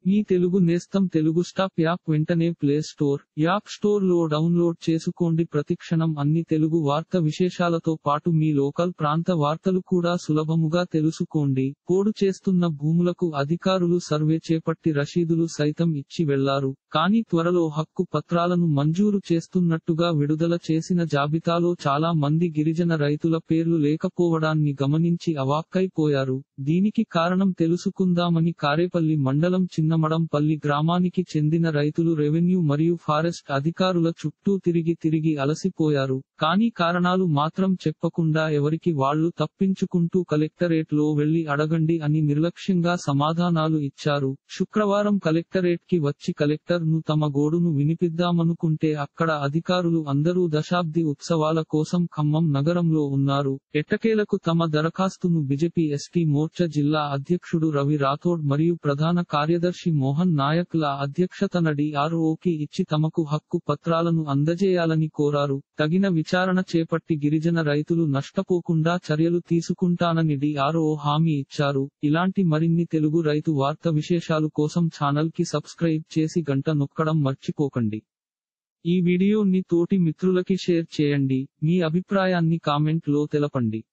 మీ తెలుగు నేస్తం Telugu stop app వెంటనే play store app store లో డౌన్లోడ్ చేసుకోండి ప్రతిక్షణం అన్ని తెలుగు వార్త విశేషాలతో పాటు మీ లోకల్ ప్రాంత వార్తలు కూడా సులభముగా తెలుసుకోండి పోడు చేస్తున్న భూములకు అధికారులు సర్వే చేపట్టి రసీదులు సైతం ఇచ్చి వెళ్లారు కానీ త్వరలో హక్కు పత్రాలను మంజూరు చేస్తున్నట్టుగా విడుదల చేసిన జాబితాలో చాలా మంది గిరిజన రైతుల పేర్లు లేకపోవడాన్ని గమనించి అవాక్కైపోయారు దీనికి కారణం తెలుసుకుందామని కారేపల్లి మండలం చిన్నమడంపల్లి గ్రామానికి చెందిన రైతులు రెవెన్యూ మరియు ఫారెస్ట్ అధికారుల చుట్టూ తిరిగి తిరిగి అలసిపోయారు కానీ కారణాలు మాత్రం చెప్పకుండా ఎవరికి వాళ్లు తప్పించుకుంటూ కలెక్టరేట్ లో వెళ్లి అడగండి అని నిర్లక్ష్యంగా సమాధానాలు ఇచ్చారు శుక్రవారం కలెక్టరేట్ కి వచ్చి కలెక్టర్ ను తమ గోడును వినిపిద్దామనుకుంటే అక్కడ అధికారులు అందరూ దశాబ్ది ఉత్సవాల కోసం ఖమ్మం నగరంలో ఉన్నారు ఎట్టకేలకు తమ దరఖాస్తును బిజెపి ఎస్టీ మోర్చా జిల్లా అధ్యక్షుడు రవి రాథోడ్ మరియు ప్రధాన కార్యదర్శి మోహన్ నాయక్ ల అధ్యక్షతన డిఆర్ఓకి ఇచ్చి తమకు హక్కు పత్రాలను అందజేయాలని కోరారు తగిన విచారణ చేపట్టి గిరిజన రైతులు నష్టపోకుండా చర్యలు తీసుకుంటానని డిఆర్ఓ హామీ ఇచ్చారు ఇలాంటి మరిన్ని తెలుగు రైతు వార్త విశేషాలు కోసం ఛానల్ కి సబ్స్క్రైబ్ చేసి గంట నొక్కడం మర్చిపోకండి ఈ వీడియోని తోటి మిత్రులకి షేర్ చేయండి మీ అభిప్రాయాన్ని కామెంట్ లో తెలపండి